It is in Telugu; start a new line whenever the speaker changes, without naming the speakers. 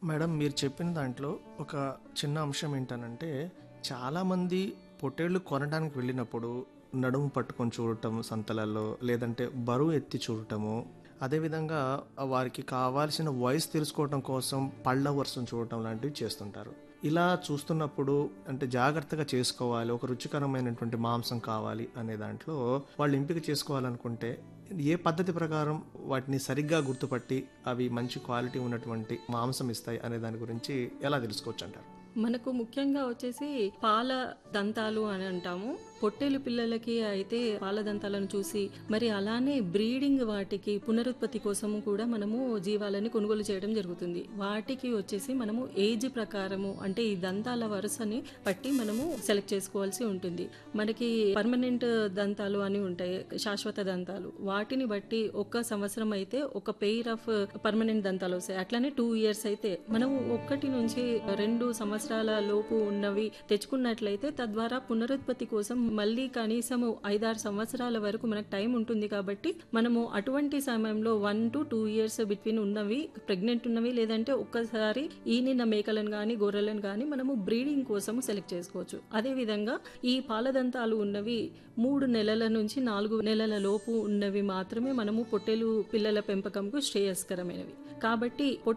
మేడం మీరు చెప్పిన దాంట్లో ఒక చిన్న అంశం ఏంటనంటే చాలామంది పొట్టేళ్ళు కొనడానికి వెళ్ళినప్పుడు నడుము పట్టుకొని చూడటం సంతలలో లేదంటే బరువు ఎత్తి చూడటము అదేవిధంగా వారికి కావాల్సిన వయసు తెలుసుకోవటం కోసం పళ్ళ వరుసను చూడటం లాంటివి చేస్తుంటారు ఇలా చూస్తున్నప్పుడు అంటే జాగ్రత్తగా చేసుకోవాలి ఒక రుచికరమైనటువంటి మాంసం కావాలి అనే దాంట్లో వాళ్ళు ఎంపిక చేసుకోవాలనుకుంటే ఏ పద్ధతి ప్రకారం వాటిని సరిగ్గా గుర్తుపట్టి అవి మంచి క్వాలిటీ ఉన్నటువంటి మాంసం ఇస్తాయి అనే దాని గురించి ఎలా తెలుసుకోవచ్చు అంటారు
మనకు ముఖ్యంగా వచ్చేసి పాల దంతాలు అని అంటాము పొట్టేలు పిల్లలకి అయితే పాల దంతాలను చూసి మరి అలానే బ్రీడింగ్ వాటికి పునరుత్పత్తి కోసము కూడా మనము జీవాలని కొనుగోలు చేయడం జరుగుతుంది వాటికి వచ్చేసి మనము ఏజ్ ప్రకారము అంటే ఈ దంతాల వరుసని బట్టి మనము సెలెక్ట్ చేసుకోవాల్సి ఉంటుంది మనకి పర్మనెంట్ దంతాలు అని ఉంటాయి శాశ్వత దంతాలు వాటిని బట్టి ఒక సంవత్సరం అయితే ఒక పెయిర్ ఆఫ్ పర్మనెంట్ దంతాలు వస్తాయి అట్లానే టూ ఇయర్స్ అయితే మనము ఒకటి నుంచి రెండు సంవత్సరాల లోపు ఉన్నవి తెచ్చుకున్నట్లయితే తద్వారా పునరుత్పత్తి కోసం మళ్ళీ కనీసము ఐదారు సంవత్సరాల వరకు మనకు టైం ఉంటుంది కాబట్టి మనము అటువంటి సమయంలో one to two years between ఉన్నవి ప్రెగ్నెంట్ ఉన్నవి లేదంటే ఒక్కసారి ఈనిన మేకలను కానీ గొర్రెలను కానీ మనము బ్రీడింగ్ కోసం సెలెక్ట్ చేసుకోవచ్చు అదే విధంగా ఈ పాలదంతాలు ఉన్నవి మూడు నెలల నుంచి నాలుగు నెలల లోపు ఉన్నవి మాత్రమే మనము పొట్టేలు పిల్లల పెంపకంకు శ్రేయస్కరమైనవి కాబట్టి